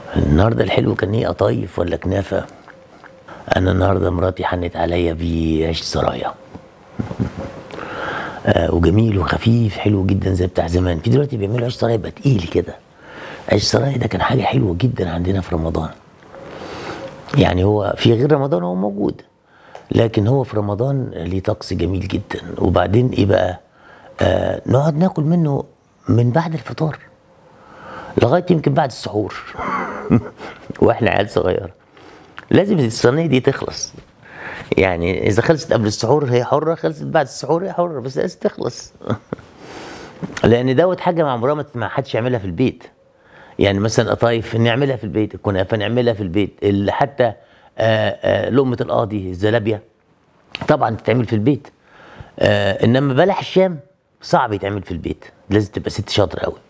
النهارده الحلو كان ايه قطايف ولا كنافه انا النهارده مراتي حنت عليا بعيش سرايا آه وجميل وخفيف حلو جدا زي بتاع زمان في دلوقتي بيعملوا عيش سرايا يبقى تقيل كده عيش سرايا ده كان حاجه حلوه جدا عندنا في رمضان يعني هو في غير رمضان هو موجود لكن هو في رمضان ليه طقس جميل جدا وبعدين ايه بقى آه نقعد ناكل منه من بعد الفطار لغايه يمكن بعد السحور واحنا عيال صغيره لازم الصينيه دي تخلص يعني اذا خلصت قبل السحور هي حره خلصت بعد السحور هي حره بس لازم تخلص لان دوت حاجه مع عمرها ما حدش يعملها في البيت يعني مثلا قطايف نعملها في البيت الكنافه نعملها في البيت اللي حتى آآ آآ لقمه القاضي الزلابيه طبعا تتعمل في البيت انما بلح الشام صعب يتعمل في البيت لازم تبقى ست شاطره قوي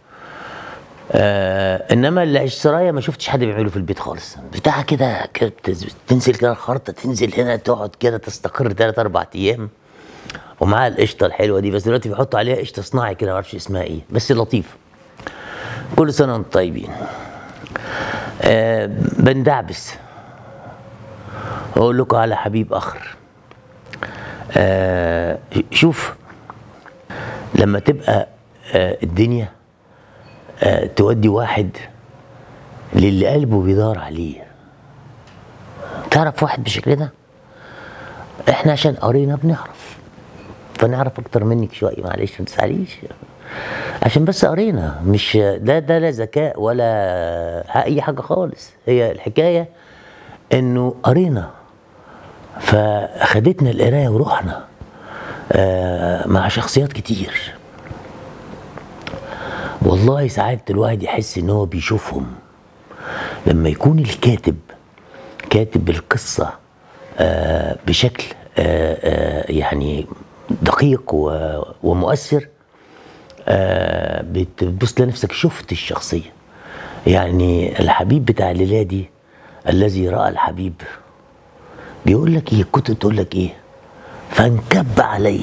آه انما العيش سرايا ما شفتش حد بيعمله في البيت خالص بتاعها كده كده تنزل كده الخرطه تنزل هنا تقعد كده تستقر ثلاث اربع ايام ومعاها القشطه الحلوه دي بس دلوقتي بيحطوا عليها قشطه صناعي كده ما اعرفش اسمها ايه بس لطيفه كل سنه وانتم طيبين آه بندعبس اقول لكم على حبيب اخر آه شوف لما تبقى آه الدنيا آه تودي واحد للي قلبه بيدور عليه تعرف واحد بالشكل ده احنا عشان قرينا بنعرف فنعرف اكتر منك شويه معلش ما تزعليش عشان بس قرينا مش ده ده لا ذكاء ولا اي حاجه خالص هي الحكايه انه قرينا فاخدتنا القرايه ورحنا آه مع شخصيات كتير والله ساعات الواحد يحس ان هو بيشوفهم لما يكون الكاتب كاتب القصة آه بشكل آه آه يعني دقيق ومؤثر بتبص لنفسك شفت الشخصية يعني الحبيب بتاع الليلة دي الذي رأى الحبيب بيقول لك ايه الكتب تقول لك ايه فانكب عليه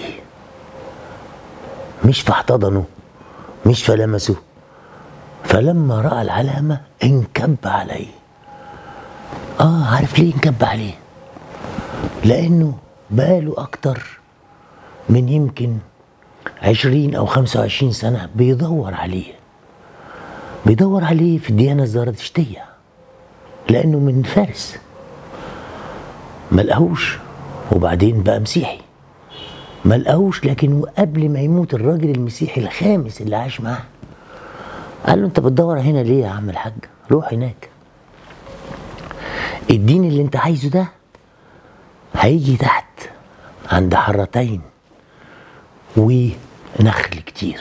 مش فاحتضنه مش فلمسه فلما راى العلامه انكب عليه اه عارف ليه انكب عليه لانه بقاله اكتر من يمكن عشرين او خمسة وعشرين سنة بيدور عليه بيدور عليه في الديانة الزرادشتية لأنه من فارس ملقاهوش وبعدين بقى مسيحي ما لقاهوش لكنه قبل ما يموت الراجل المسيحي الخامس اللي عاش معاه قال له انت بتدور هنا ليه يا عم الحاج روح هناك الدين اللي انت عايزه ده هيجي تحت عند حرتين ونخل كتير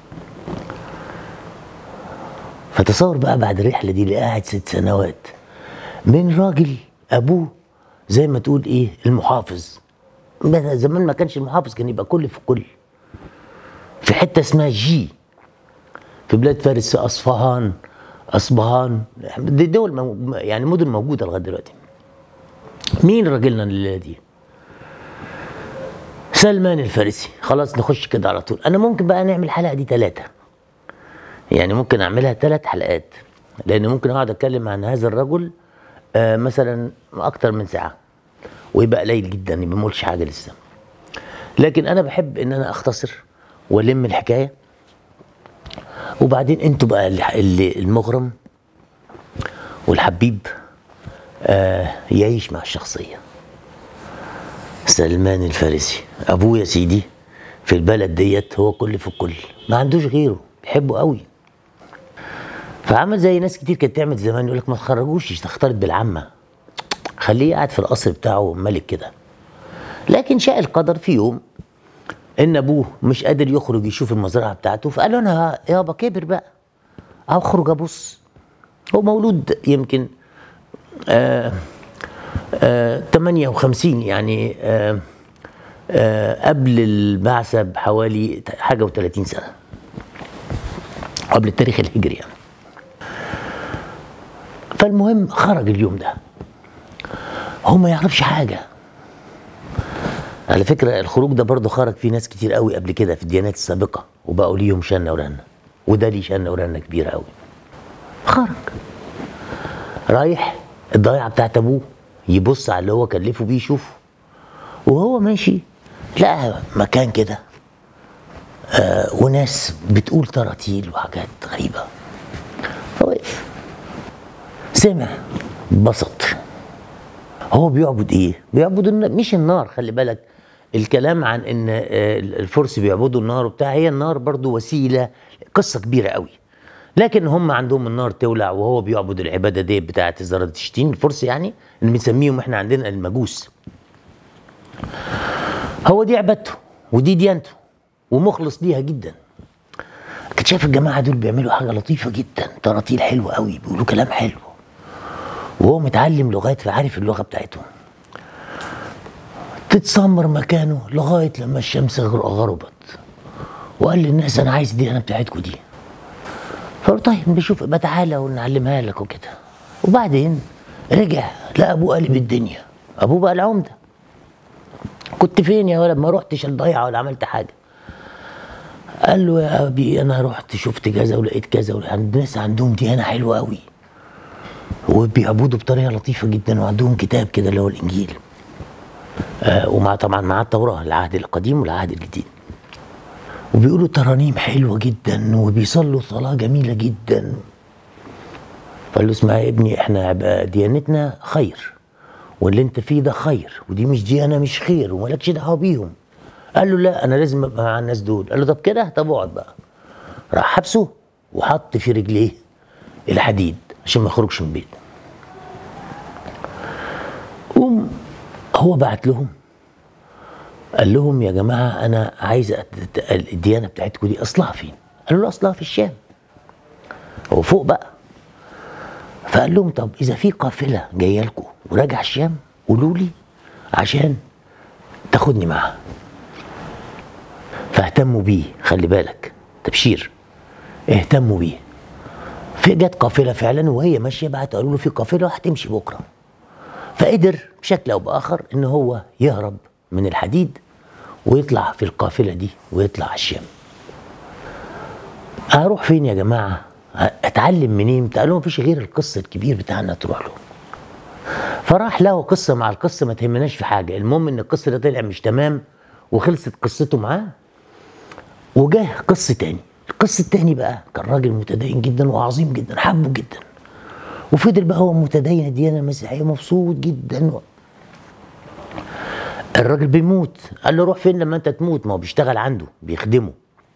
فتصور بقى بعد الرحله دي اللي قاعد ست سنوات من راجل ابوه زي ما تقول ايه المحافظ زمان ما كانش المحافظ كان يبقى كل في كل في حته اسمها جي في بلاد فارس اصفهان اصبهان دي دول مو يعني مدن موجوده لغايه دلوقتي مين راجلنا الليله دي سلمان الفارسي خلاص نخش كده على طول انا ممكن بقى نعمل الحلقه دي ثلاثه يعني ممكن اعملها ثلاث حلقات لان ممكن اقعد اتكلم عن هذا الرجل آه مثلا اكتر من ساعه ويبقى قليل جدا ما بنقولش حاجه لسه لكن انا بحب ان انا اختصر والم الحكايه وبعدين انتوا بقى اللي المغرم والحبيب آه يعيش مع الشخصيه سلمان الفارسي ابوه يا سيدي في البلد ديت هو كل في الكل ما عندوش غيره بيحبه قوي فعمل زي ناس كتير كانت تعمل زمان يقول لك ما تخرجوش تختلط بالعامه خليه قاعد في القصر بتاعه ملك كده لكن شاء القدر في يوم ان ابوه مش قادر يخرج يشوف المزرعه بتاعته فقال له انا يابا كبر بقى اخرج ابص هو مولود يمكن آه آه 58 يعني آه آه قبل البعثه بحوالي حاجه و30 سنه قبل التاريخ الهجري يعني فالمهم خرج اليوم ده هو ما يعرفش حاجه على فكرة الخروج ده برضه خرج فيه ناس كتير قوي قبل كده في الديانات السابقة وبقوا ليهم شنة ورنة وده ليه شنة ورنة كبيرة قوي خرج رايح الضيعه بتاعت ابوه يبص على اللي هو كلفه بيه يشوفه وهو ماشي لقى مكان كده آه وناس بتقول تراتيل وحاجات غريبه فوقف سمع بسط هو بيعبد ايه؟ بيعبد الن- مش النار خلي بالك الكلام عن ان آه، الفرس بيعبدوا النار وبتاع هي النار برضو وسيله قصه كبيره قوي لكن هم عندهم النار تولع وهو بيعبد العباده دي بتاعه الزرادشتين الفرس يعني اللي بنسميهم احنا عندنا المجوس هو دي عبادته ودي ديانته ومخلص ليها جدا كنت شايف الجماعه دول بيعملوا حاجه لطيفه جدا تراتيل حلوه قوي بيقولوا كلام حلو وهو متعلم لغات فعارف اللغه بتاعتهم تتسمر مكانه لغايه لما الشمس غر- غربت وقال للناس انا عايز دي انا بتاعتكم دي فقلت طيب بشوف يبقى تعالى ونعلمها لك وكده وبعدين رجع لقى ابوه قلب الدنيا ابوه بقى العمده كنت فين يا ولد ما رحتش الضيعه ولا عملت حاجه قال له يا ابي انا رحت شفت كذا ولقيت كذا ولقيت الناس عندهم ديانه حلوه قوي وبيعبدوا بطريقه لطيفه جدا وعندهم كتاب كده اللي هو الانجيل آه ومع طبعا مع التوراه العهد القديم والعهد الجديد وبيقولوا ترانيم حلوه جدا وبيصلوا صلاه جميله جدا فقال له اسمع يا ابني احنا عب- ديانتنا خير واللي انت فيه ده خير ودي مش ديانه مش خير ومالكش دعوه بيهم قال له لا انا لازم ابقى مع الناس دول قال له طب كده طب اقعد بقى راح حبسه وحط في رجليه الحديد عشان ما يخرجش من البيت قوم هو بعت لهم قال لهم يا جماعه انا عايز أت- أت- الديانه بتاعتكم دي اصلها فين؟ قالوا له اصلها في الشام هو فوق بقى فقال لهم طب اذا في قافله جايه لكم وراجع الشام قولوا لي عشان تاخدني معاها فاهتموا بيه خلي بالك تبشير اهتموا بيه في جت قافله فعلا وهي ماشيه بعت قالوا له في قافله هتمشي بكره فقدر بشكل او باخر ان هو يهرب من الحديد ويطلع في القافله دي ويطلع على الشام اروح فين يا جماعه اتعلم منين قال لهم مفيش غير القصه الكبير بتاعنا تروح له فراح له قصه مع القصه ما تهمناش في حاجه المهم ان القصه ده طلع مش تمام وخلصت قصته معاه وجاه قصه تاني القصه التاني بقى كان راجل متدين جدا وعظيم جدا حبه جدا وفضل بقى هو متدين الديانه المسيحيه مبسوط جدا الراجل بيموت قال له روح فين لما انت تموت ما هو بيشتغل عنده بيخدمه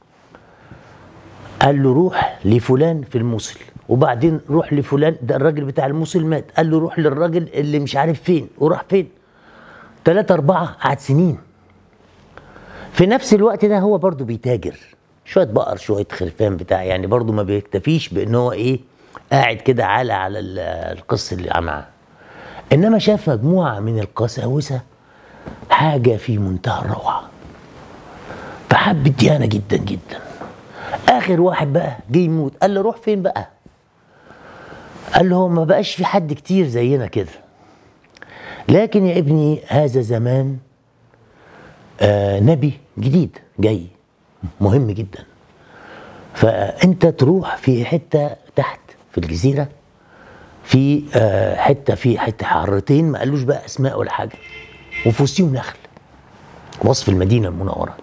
قال له روح لفلان في الموصل وبعدين روح لفلان ده الراجل بتاع الموصل مات قال له روح للراجل اللي مش عارف فين وراح فين ثلاثة أربعة قعد سنين في نفس الوقت ده هو برضو بيتاجر شوية بقر شوية خرفان بتاع يعني برضو ما بيكتفيش بأن هو إيه قاعد كده عالة على ال- القص اللي معاه إنما شاف مجموعة من القساوسة حاجة في منتهى الروعة فحب الديانة جدا جدا اخر واحد بقى جه يموت قال له روح فين بقى قال له هو ما بقاش في حد كتير زينا كده لكن يا ابني هذا زمان آه نبي جديد جاي مهم جدا فانت تروح في حته تحت في الجزيره في آه حته في حته حارتين ما قالوش بقى اسماء ولا حاجه وفي وسطهم نخل وصف المدينه المنوره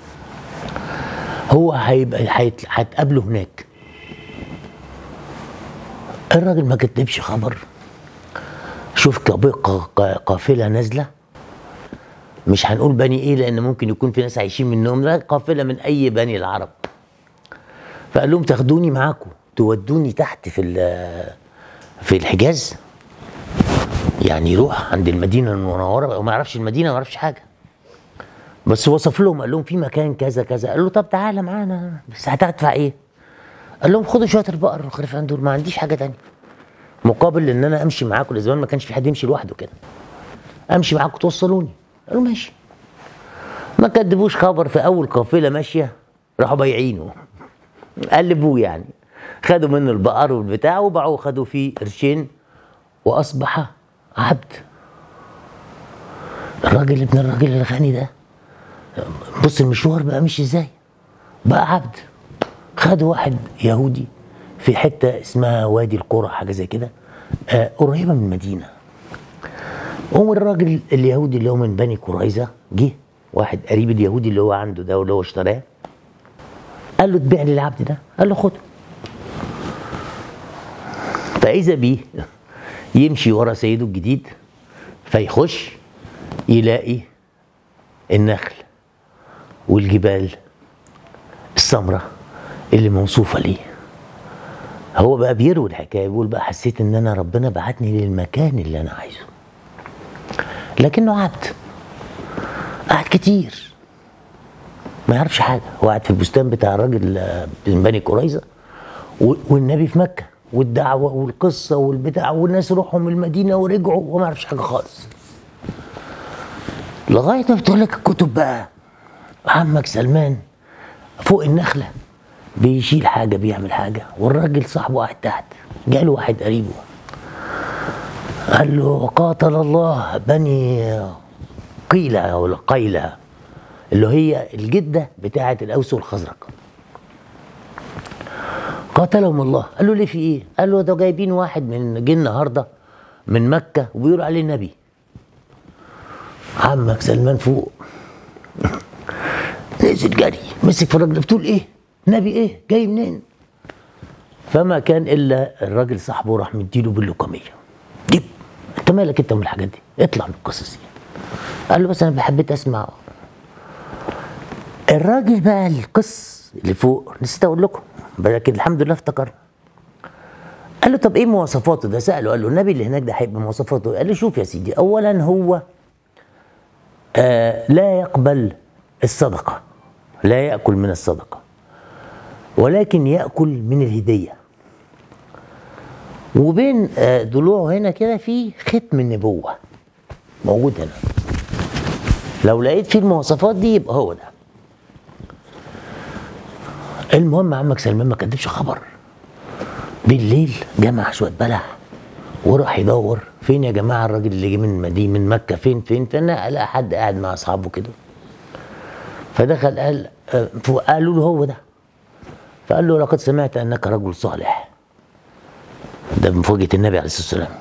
هو هيبقى هيت- هتقابله هناك الراجل ما كتبش خبر شوف قاب- ق- ق- قافله نازله مش هنقول بني ايه لان ممكن يكون في ناس عايشين منهم لا قافله من اي بني العرب فقال لهم تاخدوني معاكم تودوني تحت في ال- في الحجاز يعني يروح عند المدينه المنوره وما يعرفش المدينه ما يعرفش حاجه بس وصف لهم قال لهم في مكان كذا كذا قال له طب تعالى معانا بس هتدفع ايه؟ قال لهم خدوا شويه البقر والخرفان دول ما عنديش حاجه تانية مقابل ان انا امشي معاكم زمان ما كانش في حد يمشي لوحده كده امشي معاكم توصلوني قالوا ماشي ما كدبوش خبر في اول قافله ماشيه راحوا بايعينه قلبوه يعني خدوا منه البقر والبتاع وباعوه خدوا فيه قرشين واصبح عبد الراجل ابن الراجل الغني ده بص المشوار بقى مش ازاي بقى عبد خد واحد يهودي في حته اسمها وادي القرى حاجه زي كده آه قريبه من المدينه قوم الراجل اليهودي اللي هو من بني قريظه جه واحد قريب اليهودي اللي هو عنده ده واللي هو اشتراه قال له تبيع لي العبد ده قال له خده فاذا بيه يمشي ورا سيده الجديد فيخش يلاقي النخل والجبال السمراء اللي موصوفه ليه هو بقى بيروي الحكايه بيقول بقى حسيت ان انا ربنا بعتني للمكان اللي انا عايزه لكنه عبد قعد كتير ما يعرفش حاجه هو قاعد في البستان بتاع الراجل آه، من بني قريظه و- والنبي في مكه والدعوه والقصه والبتاع والناس روحوا من المدينه ورجعوا وما يعرفش حاجه خالص لغايه ما بتقول لك الكتب بقى عمك سلمان فوق النخله بيشيل حاجه بيعمل حاجه والراجل صاحبه قاعد تحت جاله واحد قريبه قال له قاتل الله بني قيلة ولا قيلة اللي هي الجدة بتاعة الأوس والخزرج قاتلهم الله قال له ليه في ايه قال له ده جايبين واحد من جه النهارده من مكة وبيقولوا عليه نبي عمك سلمان فوق نزل جري مسك في الراجل بتقول ايه نبي ايه جاي منين فما كان الا الراجل صاحبه راح مديله باللقميه جيب انت مالك انت من الحاجات دي اطلع من القصص دي قال له بس انا حبيت اسمع الراجل بقى القص اللي فوق نسيت اقول لكم لكن الحمد لله افتكر قال له طب ايه مواصفاته ده ساله قال له النبي اللي هناك ده هيبقى مواصفاته إيه؟ قال له شوف يا سيدي اولا هو آه لا يقبل الصدقه لا ياكل من الصدقه ولكن ياكل من الهديه وبين آه، ضلوعه هنا كده في ختم النبوه موجود هنا لو لقيت فيه المواصفات دي يبقى هو ده المهم عمك سلمان ما كدبش خبر بالليل جمع شويه بلح وراح يدور فين يا جماعه الراجل اللي جه من المدينه من مكه فين فين فين لقى حد قاعد مع اصحابه كده فدخل قال آه، قالوا له هو ده فقال له لقد سمعت انك رجل صالح ده بمفاجاه النبي عليه الصلاه والسلام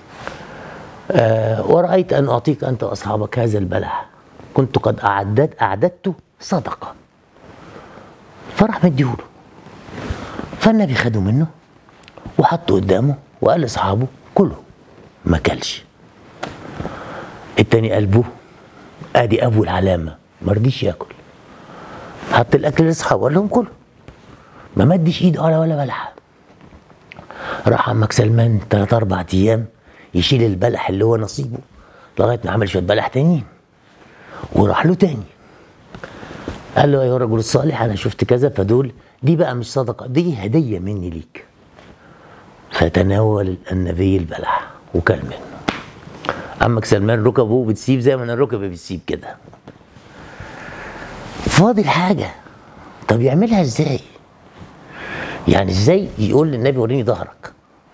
آه ورأيت أن أعطيك أنت وأصحابك هذا البلح كنت قد أعددت أعددت صدقة فراح مديهوله فالنبي خده منه وحطه قدامه وقال لأصحابه كله ما كلش التاني قلبه ادي ابو العلامه ما رضيش ياكل حط الاكل لاصحابه قال لهم كله ما مدش ايده على ولا بلحه راح عمك سلمان ثلاث اربع ايام يشيل البلح اللي هو نصيبه لغايه ما عمل شويه بلح تانيين وراح له تاني قال له ايها الرجل الصالح انا شفت كذا فدول دي بقى مش صدقه دي هديه مني ليك فتناول النبي البلح وكل منه عمك سلمان ركبه بتسيب زي ما انا ركبي بتسيب كده فاضل حاجه طب يعملها ازاي يعني ازاي يقول للنبي وريني ظهرك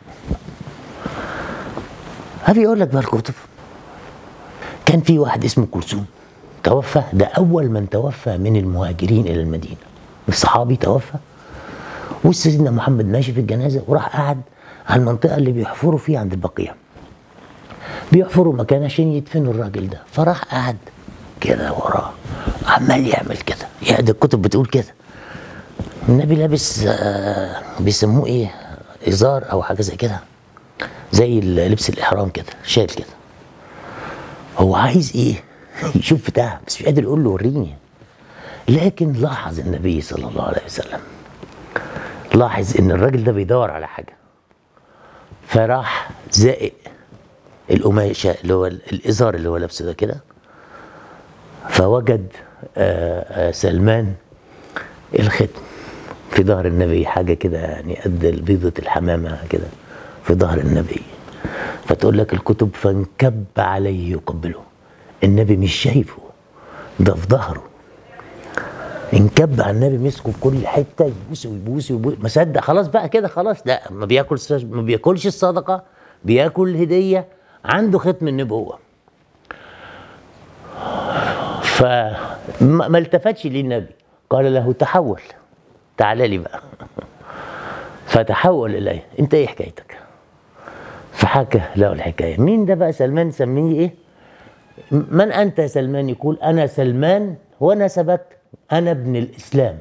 هبي يقول لك بقى الكتب كان في واحد اسمه كلثوم توفى ده اول من توفى من المهاجرين الى المدينه الصحابي توفى وسيدنا محمد ماشي في الجنازه وراح قعد على المنطقه اللي بيحفروا فيها عند البقيع بيحفروا مكان عشان يدفنوا الراجل ده فراح قعد كده وراه عمال يعمل كده يعني ده الكتب بتقول كده النبي لابس آه بيسموه ايه ازار او حاجه زي كده زي لبس الاحرام كده شال كده هو عايز ايه يشوف بتاع بس مش قادر يقول له وريني لكن لاحظ النبي صلى الله عليه وسلم لاحظ ان الراجل ده بيدور على حاجه فراح زائق القماشه اللي هو الازار اللي هو لابسه ده كده فوجد آه، آه، سلمان الختم في ظهر النبي حاجه كده يعني قد بيضه الحمامه كده في ظهر النبي فتقول لك الكتب فانكب عليه يقبله النبي مش شايفه ده في ظهره انكب على النبي مسكه في كل حته يبوس ويبوس ويبوس ما صدق خلاص بقى كده خلاص لا ما بياكل ما بياكلش الصدقه بياكل الهديه عنده ختم النبوه فما ما التفتش للنبي قال له تحول تعال لي بقى فتحول اليه انت ايه حكايتك فحكى له الحكايه مين ده بقى سلمان سميه ايه من انت يا سلمان يقول انا سلمان ونسبك انا ابن الاسلام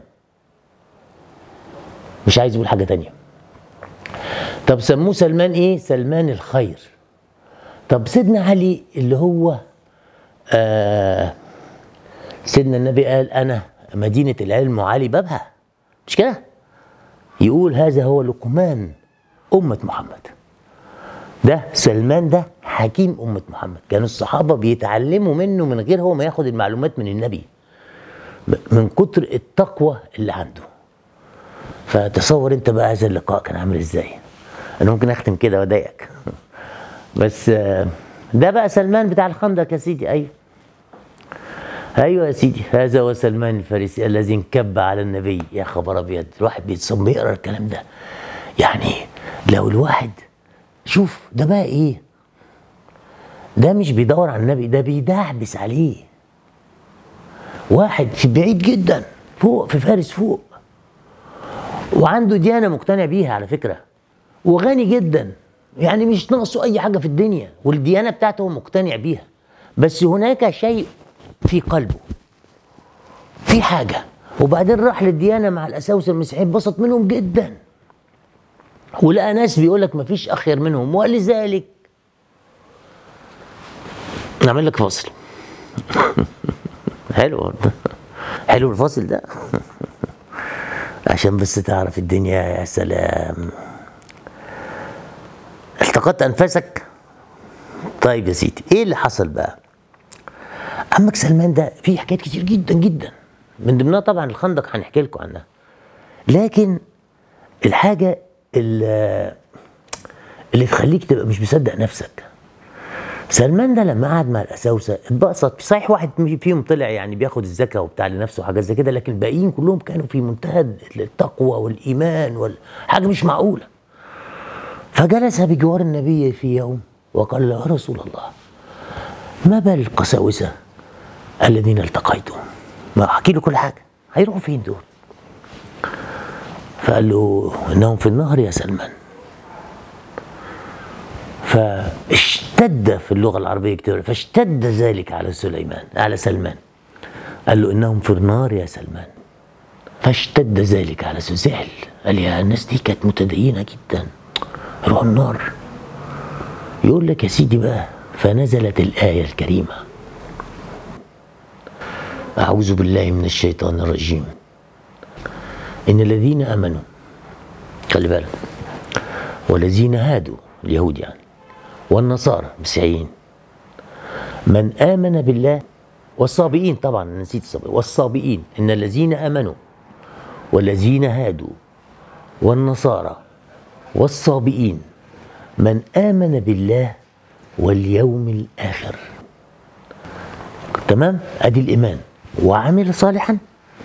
مش عايز يقول حاجه تانية طب سموه سلمان ايه سلمان الخير طب سيدنا علي اللي هو آه سيدنا النبي قال انا مدينه العلم وعلي بابها مش كده يقول هذا هو لقمان امه محمد ده سلمان ده حكيم امه محمد كان الصحابه بيتعلموا منه من غير هو ما ياخد المعلومات من النبي من كتر التقوى اللي عنده فتصور انت بقى هذا اللقاء كان عامل ازاي انا ممكن اختم كده واضايقك بس آه، ده بقى سلمان بتاع الخندق يا سيدي ايوه ايوه يا سيدي هذا هو سلمان الفارسي الذي انكب على النبي يا خبر ابيض الواحد بيتصم بيقرا الكلام ده يعني لو الواحد شوف ده بقى ايه ده مش بيدور على النبي ده بيدعبس عليه واحد في بعيد جدا فوق في فارس فوق وعنده ديانه مقتنع بيها على فكره وغني جدا يعني مش ناقصه اي حاجه في الدنيا والديانه بتاعته هو مقتنع بيها بس هناك شيء في قلبه في حاجه وبعدين راح للديانه مع الاساوسه المسيحيين انبسط منهم جدا ولقى ناس بيقول لك مفيش اخير منهم ولذلك نعمل لك فاصل حلو برضه. حلو الفاصل ده عشان بس تعرف الدنيا يا سلام التقطت انفاسك طيب يا سيدي ايه اللي حصل بقى عمك سلمان ده فيه حكايات كتير جدا جدا من ضمنها طبعا الخندق هنحكي لكم عنها لكن الحاجه اللي, اللي تخليك تبقى مش مصدق نفسك سلمان ده لما قعد مع الاساوسه اتبسط صحيح واحد فيهم طلع يعني بياخد الزكاه وبتاع لنفسه وحاجات زي كده لكن الباقيين كلهم كانوا في منتهى التقوى والايمان والحاجه مش معقوله فجلس بجوار النبي في يوم وقال له يا رسول الله ما بال القساوسه الذين التقيتم ما احكي له كل حاجه هيروحوا فين دول فقال له انهم في النهر يا سلمان فاشتد في اللغه العربيه كتير فاشتد ذلك على سليمان على سلمان قال له انهم في النار يا سلمان فاشتد ذلك على زعل قال يا الناس دي كانت متدينه جدا روح النار يقول لك يا سيدي بقى فنزلت الايه الكريمه اعوذ بالله من الشيطان الرجيم ان الذين امنوا خلي بالك والذين هادوا اليهود يعني والنصارى المسيحيين من آمن بالله والصابئين طبعا نسيت الصابئين والصابئين إن الذين آمنوا والذين هادوا والنصارى والصابئين من آمن بالله واليوم الآخر تمام أدي الإيمان وعمل صالحا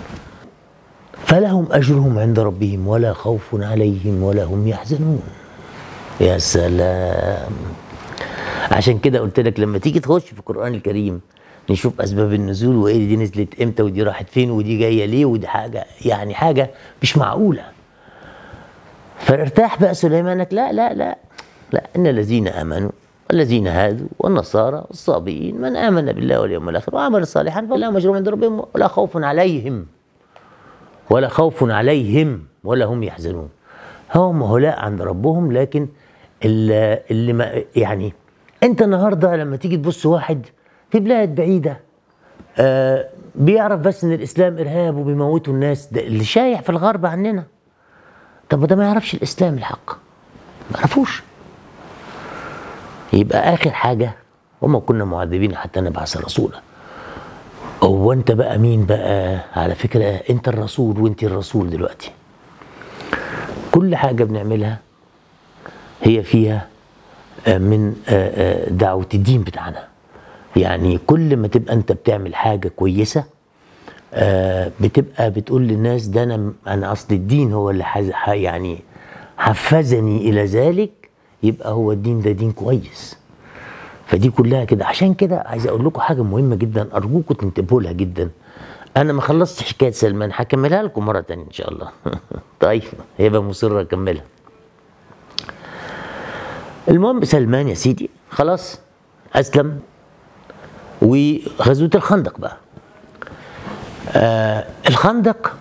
فلهم أجرهم عند ربهم ولا خوف عليهم ولا هم يحزنون يا سلام عشان كده قلت لك لما تيجي تخش في القرآن الكريم نشوف أسباب النزول وإيه دي نزلت إمتى ودي راحت فين ودي جاية ليه ودي حاجة يعني حاجة مش معقولة فارتاح بقى سليمانك لا لا لا لا إن الذين آمنوا والذين هادوا والنصارى والصابئين من آمن بالله واليوم الآخر وعمل صالحا فلا مجروم عند ربهم ولا خوف عليهم ولا خوف عليهم ولا هم يحزنون هم هؤلاء عند ربهم لكن اللي, اللي ما يعني انت النهارده لما تيجي تبص واحد في بلاد بعيده آه بيعرف بس ان الاسلام ارهاب وبيموتوا الناس ده اللي شايع في الغرب عننا طب ده ما يعرفش الاسلام الحق ما يعرفوش يبقى اخر حاجه وما كنا معذبين حتى نبعث رسولا هو انت بقى مين بقى على فكره انت الرسول وانت الرسول دلوقتي كل حاجه بنعملها هي فيها من دعوه الدين بتاعنا يعني كل ما تبقى انت بتعمل حاجه كويسه بتبقى بتقول للناس ده انا انا اصل الدين هو اللي يعني حفزني الى ذلك يبقى هو الدين ده دين كويس فدي كلها كده عشان كده عايز اقول لكم حاجه مهمه جدا ارجوكم تنتبهوا لها جدا انا ما خلصت حكايه سلمان هكملها لكم مره تانية ان شاء الله طيب هيبقى مصر اكملها المهم سلمان يا سيدي خلاص اسلم وغزوه الخندق بقى آه الخندق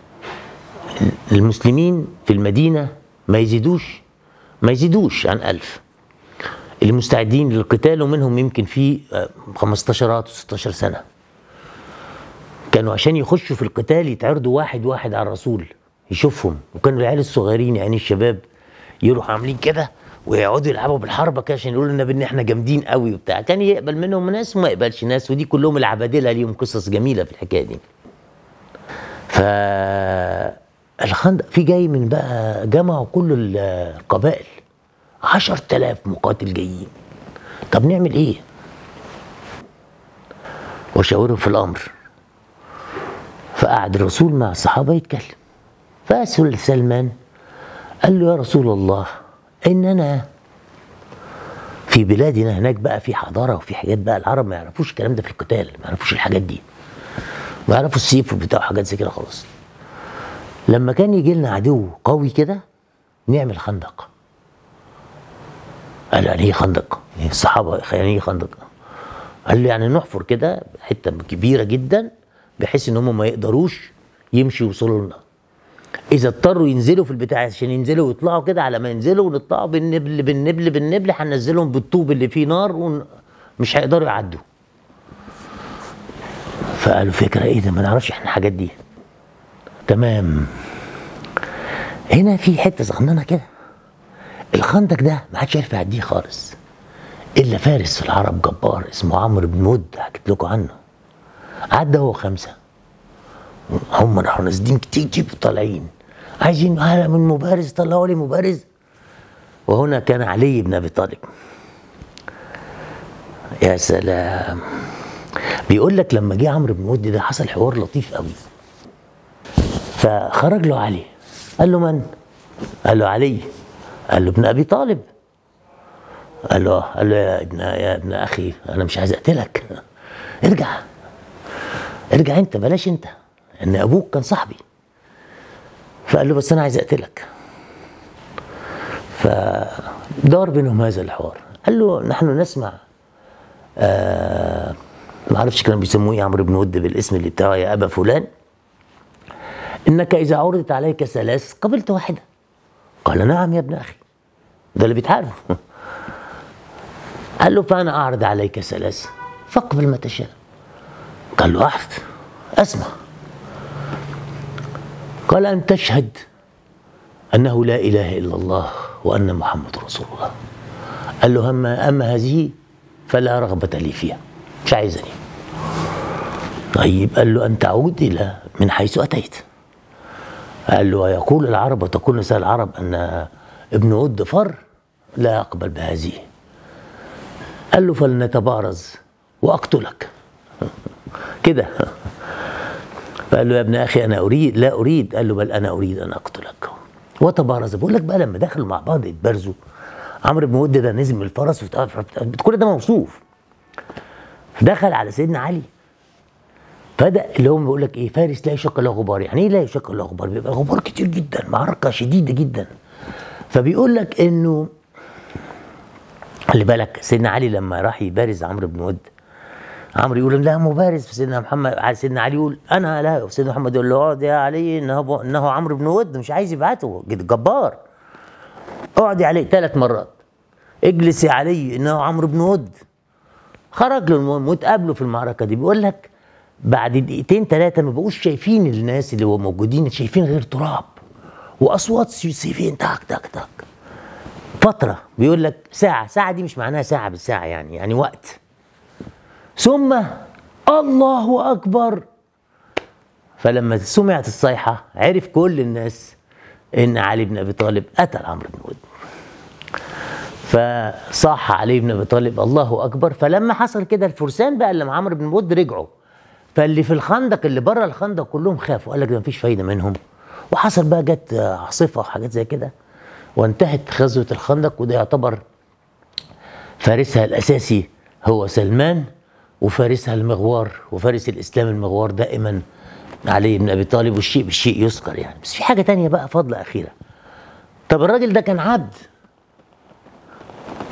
المسلمين في المدينه ما يزيدوش ما يزيدوش عن ألف المستعدين للقتال ومنهم يمكن في 15 و16 سنه كانوا عشان يخشوا في القتال يتعرضوا واحد واحد على الرسول يشوفهم وكانوا العيال الصغيرين يعني الشباب يروحوا عاملين كده ويقعدوا يلعبوا بالحربه كده عشان يقولوا لنا ان احنا جامدين قوي وبتاع كان يقبل منهم ناس وما يقبلش ناس ودي كلهم العبادله ليهم قصص جميله في الحكايه دي ف الخندق في جاي من بقى جمعوا كل القبائل عشر تلاف مقاتل جايين طب نعمل ايه وشاورهم في الامر فقعد الرسول مع الصحابه يتكلم فسأل سلمان قال له يا رسول الله اننا في بلادنا هناك بقى في حضاره وفي حاجات بقى العرب ما يعرفوش الكلام ده في القتال ما يعرفوش الحاجات دي ما يعرفوا السيف وبتاع حاجات زي كده خلاص لما كان يجي لنا عدو قوي كده نعمل خندق قال يعني ايه خندق؟ الصحابه يعني ايه خندق؟ قال له يعني نحفر كده حته كبيره جدا بحيث ان هم ما يقدروش يمشوا يوصلوا لنا اذا اضطروا ينزلوا في البتاع عشان ينزلوا ويطلعوا كده على ما ينزلوا ونطلعوا بالنبل بالنبل بالنبل هننزلهم بالطوب اللي فيه نار ومش هيقدروا يعدوا فقالوا فكره ايه ده ما نعرفش احنا الحاجات دي تمام هنا في حته صغننه كده الخندق ده ما حدش عارف يعديه خالص الا فارس في العرب جبار اسمه عمرو بن ود حكيت لكم عنه عدى هو خمسه هم راحوا نازلين كتير كتير طالعين عايزين هلا من مبارز طلعوا لي مبارز وهنا كان علي بن ابي طالب يا سلام بيقول لك لما جه عمرو بن ود ده حصل حوار لطيف قوي فخرج له علي قال له من؟ قال له علي قال له ابن ابي طالب قال له قال له يا ابن يا ابن اخي انا مش عايز اقتلك ارجع ارجع انت بلاش انت ان ابوك كان صاحبي فقال له بس انا عايز اقتلك فدار بينهم هذا الحوار قال له نحن نسمع آه ما اعرفش كانوا بيسموه ايه عمرو بن ود بالاسم اللي بتاعه يا ابا فلان انك اذا عرضت عليك ثلاث قبلت واحده قال نعم يا ابن اخي ده اللي بيتعرف قال له فانا اعرض عليك ثلاث فاقبل ما تشاء قال له اعرض اسمع قال ان تشهد انه لا اله الا الله وان محمد رسول الله قال له اما اما هذه فلا رغبه لي فيها مش عايزني طيب قال له ان تعود الى من حيث اتيت قال له ويقول العرب وتقول نساء العرب ان ابن ود فر لا اقبل بهذه قال له فلنتبارز واقتلك كده فقال له يا ابن اخي انا اريد لا اريد قال له بل انا اريد ان اقتلك وتبارز بقول لك بقى لما دخلوا مع بعض يتبارزوا عمرو بن ود ده نزل من الفرس كل ده موصوف دخل على سيدنا علي فبدا اللي هو بيقول لك ايه فارس لا يشق له غبار يعني ايه لا يشق له غبار بيبقى غبار كتير جدا معركه شديده جدا فبيقول لك انه خلي بالك سيدنا علي لما راح يبارز عمرو بن ود عمرو يقول لا مبارز في سيدنا محمد سيدنا علي يقول انا لا سيدنا محمد يقول له اقعد يا علي انه انه عمرو بن ود مش عايز يبعته جبار اقعد يا علي ثلاث مرات اجلس يا علي انه عمرو بن ود خرج له المهم واتقابلوا في المعركه دي بيقول لك بعد دقيقتين ثلاثه ما بقوش شايفين الناس اللي هو موجودين شايفين غير تراب واصوات سيفين تك تك تك فتره بيقول لك ساعه ساعه دي مش معناها ساعه بالساعه يعني يعني وقت ثم الله اكبر فلما سمعت الصيحه عرف كل الناس ان علي بن ابي طالب قتل عمرو بن ود فصاح علي بن ابي طالب الله اكبر فلما حصل كده الفرسان بقى اللي مع عمرو بن ود رجعوا فاللي في الخندق اللي بره الخندق كلهم خافوا قال لك ده مفيش فايده منهم وحصل بقى جت عاصفه وحاجات زي كده وانتهت غزوه الخندق وده يعتبر فارسها الاساسي هو سلمان وفارسها المغوار وفارس الاسلام المغوار دائما علي بن ابي طالب والشيء بالشيء يذكر يعني بس في حاجه تانية بقى فضله اخيره طب الراجل ده كان عبد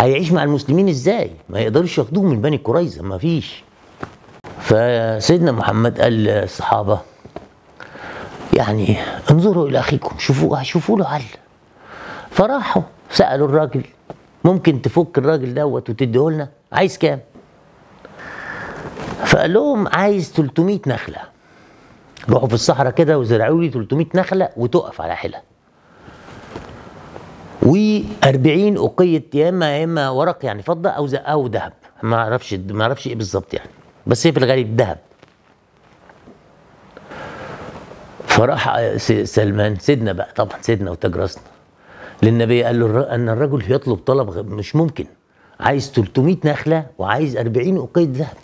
هيعيش مع المسلمين ازاي ما يقدروش ياخدوه من بني قريظه ما فيش فسيدنا محمد قال للصحابه يعني انظروا الى اخيكم شوفوا شوفوا له حل فراحوا سالوا الراجل ممكن تفك الراجل دوت وتديه لنا عايز كام فقال لهم عايز 300 نخله روحوا في الصحراء كده وزرعوا لي 300 نخله وتقف على حيلها و40 أقية يا إما يا إما ورق يعني فضة أو ز- أو ذهب ما أعرفش ما أعرفش إيه بالظبط يعني بس هي في الغالب ذهب فراح س- سلمان سيدنا بقى طبعا سيدنا وتاج راسنا للنبي قال له الر- أن الرجل يطلب طلب غ- مش ممكن عايز 300 نخلة وعايز 40 أقية ذهب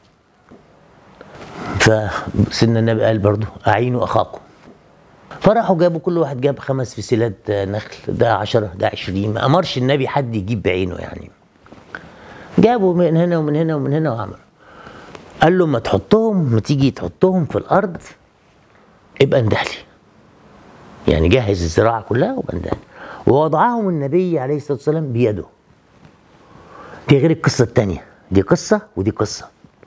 فسيدنا النبي قال برضو أعينوا أخاكم فراحوا جابوا كل واحد جاب خمس فسيلات نخل ده عشرة ده عشرين ما أمرش النبي حد يجيب بعينه يعني جابوا من هنا ومن هنا ومن هنا وعملوا قال له ما تحطهم ما تيجي تحطهم في الأرض ابقى اندهلي يعني جهز الزراعة كلها وابقى اندهلي ووضعهم النبي عليه الصلاة والسلام بيده دي غير القصة التانية دي قصة ودي قصة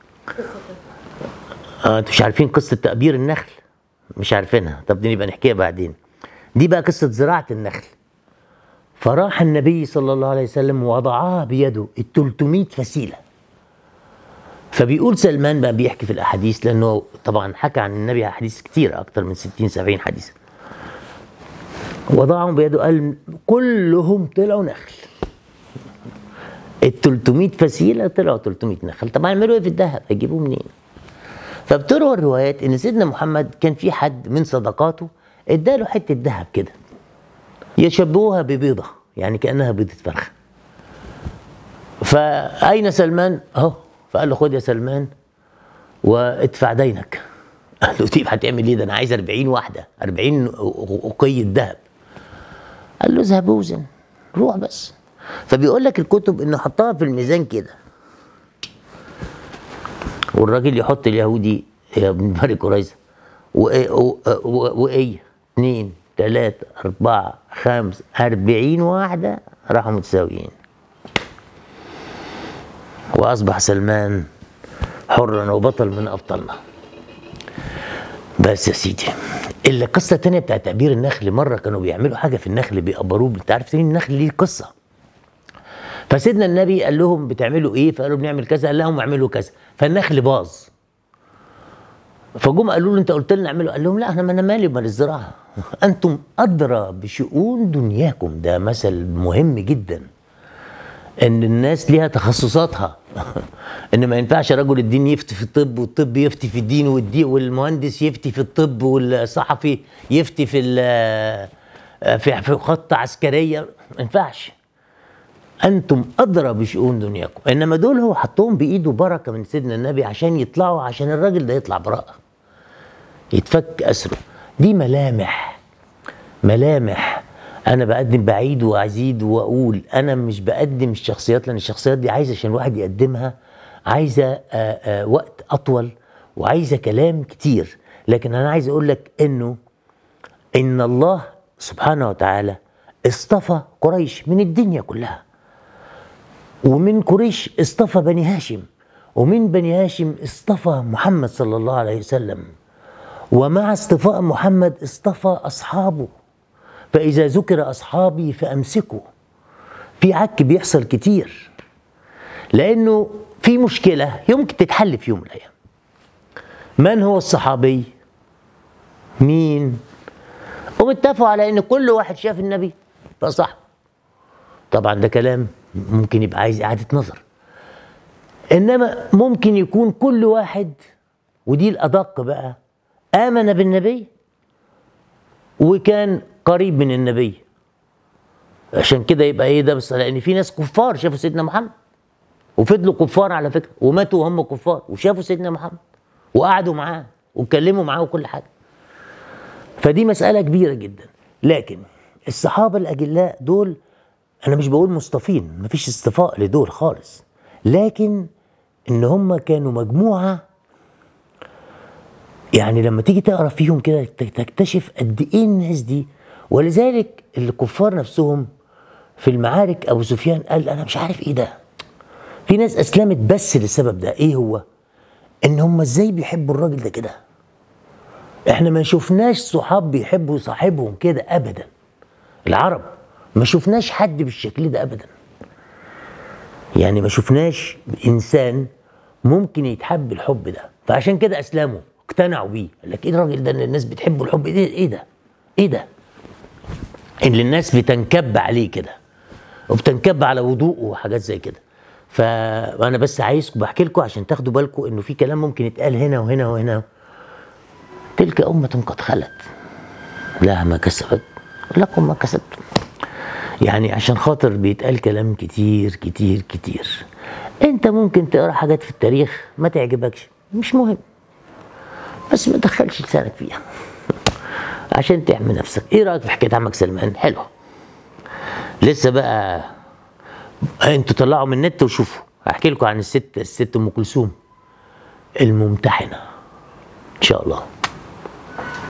آه انتوا مش عارفين قصة تأبير النخل مش عارفينها طب دي نبقى نحكيها بعدين دي بقى قصة زراعة النخل فراح النبي صلى الله عليه وسلم ووضعها بيده ال 300 فسيلة فبيقول سلمان بقى بيحكي في الأحاديث لأنه طبعا حكى عن النبي أحاديث كتير أكتر من 60 70 حديث وضعهم بيده قال كلهم طلعوا نخل ال 300 فسيلة طلعوا 300 نخل طبعا يعملوا ايه في الذهب هيجيبوه منين؟ فبتروى الروايات ان سيدنا محمد كان في حد من صدقاته اداله حته ذهب كده يشبهوها ببيضه يعني كانها بيضه فرخه فاين سلمان اهو فقال له خد يا سلمان وادفع دينك قال له طيب هتعمل ايه ده انا عايز 40 واحده 40 اقيه ذهب قال له اذهب وزن روح بس فبيقول لك الكتب انه حطها في الميزان كده والراجل يحط اليهودي يا ابن بني قريظه وايه و- و- وايه اثنين ثلاثة أربعة خمس أربعين واحدة راحوا متساويين وأصبح سلمان حرا وبطل من أبطالنا بس يا سيدي إلا القصة التانية بتاعت تأبير النخل مرة كانوا بيعملوا حاجة في النخل بيقبروه أنت عارف النخل ليه قصة فسيدنا النبي قال لهم بتعملوا ايه فقالوا بنعمل كذا قال لهم اعملوا كذا فالنخل باظ فجم قالوا له انت قلت لنا اعملوا قال لهم لا انا ما انا مالي ومال الزراعه انتم ادرى بشؤون دنياكم ده مثل مهم جدا ان الناس ليها تخصصاتها ان ما ينفعش رجل الدين يفتي في الطب والطب يفتي في الدين والدين والمهندس يفتي في الطب والصحفي يفتي في ال- في في خطه عسكريه ما ينفعش انتم ادرى بشؤون دنياكم انما دول هو حطهم بايده بركه من سيدنا النبي عشان يطلعوا عشان الراجل ده يطلع براءه يتفك اسره دي ملامح ملامح انا بقدم بعيد وازيد واقول انا مش بقدم الشخصيات لان الشخصيات دي عايزه عشان الواحد يقدمها عايزه آه، آه، وقت اطول وعايزه كلام كتير لكن انا عايز اقول لك انه ان الله سبحانه وتعالى اصطفى قريش من الدنيا كلها ومن قريش اصطفى بني هاشم ومن بني هاشم اصطفى محمد صلى الله عليه وسلم ومع اصطفاء محمد اصطفى اصحابه فاذا ذكر اصحابي فامسكوا في عك بيحصل كتير لانه في مشكله يمكن تتحل في يوم من الايام من هو الصحابي مين هم اتفقوا على ان كل واحد شاف النبي فصح طبعا ده كلام ممكن يبقى عايز اعاده نظر انما ممكن يكون كل واحد ودي الادق بقى امن بالنبي وكان قريب من النبي عشان كده يبقى ايه ده بس لان في ناس كفار شافوا سيدنا محمد وفضلوا كفار على فكره وماتوا وهم كفار وشافوا سيدنا محمد وقعدوا معاه واتكلموا معاه وكل حاجه فدي مسألة كبيرة جدا لكن الصحابة الأجلاء دول أنا مش بقول مصطفين مفيش اصطفاء لدول خالص لكن إن هم كانوا مجموعة يعني لما تيجي تقرا فيهم كده تكتشف قد ايه الناس دي ولذلك الكفار نفسهم في المعارك ابو سفيان قال انا مش عارف ايه ده في ناس اسلمت بس للسبب ده ايه هو ان هم ازاي بيحبوا الراجل ده كده احنا ما شفناش صحاب بيحبوا صاحبهم كده ابدا العرب ما شفناش حد بالشكل ده ابدا يعني ما شفناش انسان ممكن يتحب الحب ده فعشان كده اسلموا اقتنعوا بيه قال لك ايه الراجل ده اللي الناس بتحبه الحب ده ايه ده ايه ده اللي الناس بتنكب عليه كده وبتنكب على وضوءه وحاجات زي كده فانا بس عايزكم بحكي لكم عشان تاخدوا بالكم انه في كلام ممكن يتقال هنا وهنا وهنا تلك أمة قد خلت لها ما كسبت لكم ما كسبتم يعني عشان خاطر بيتقال كلام كتير كتير كتير انت ممكن تقرا حاجات في التاريخ ما تعجبكش مش مهم بس ما تدخلش لسانك فيها عشان تحمي نفسك ايه رايك في حكايه عمك سلمان حلوه لسه بقى انتوا طلعوا من النت وشوفوا هحكي لكم عن الست الست ام كلثوم الممتحنه ان شاء الله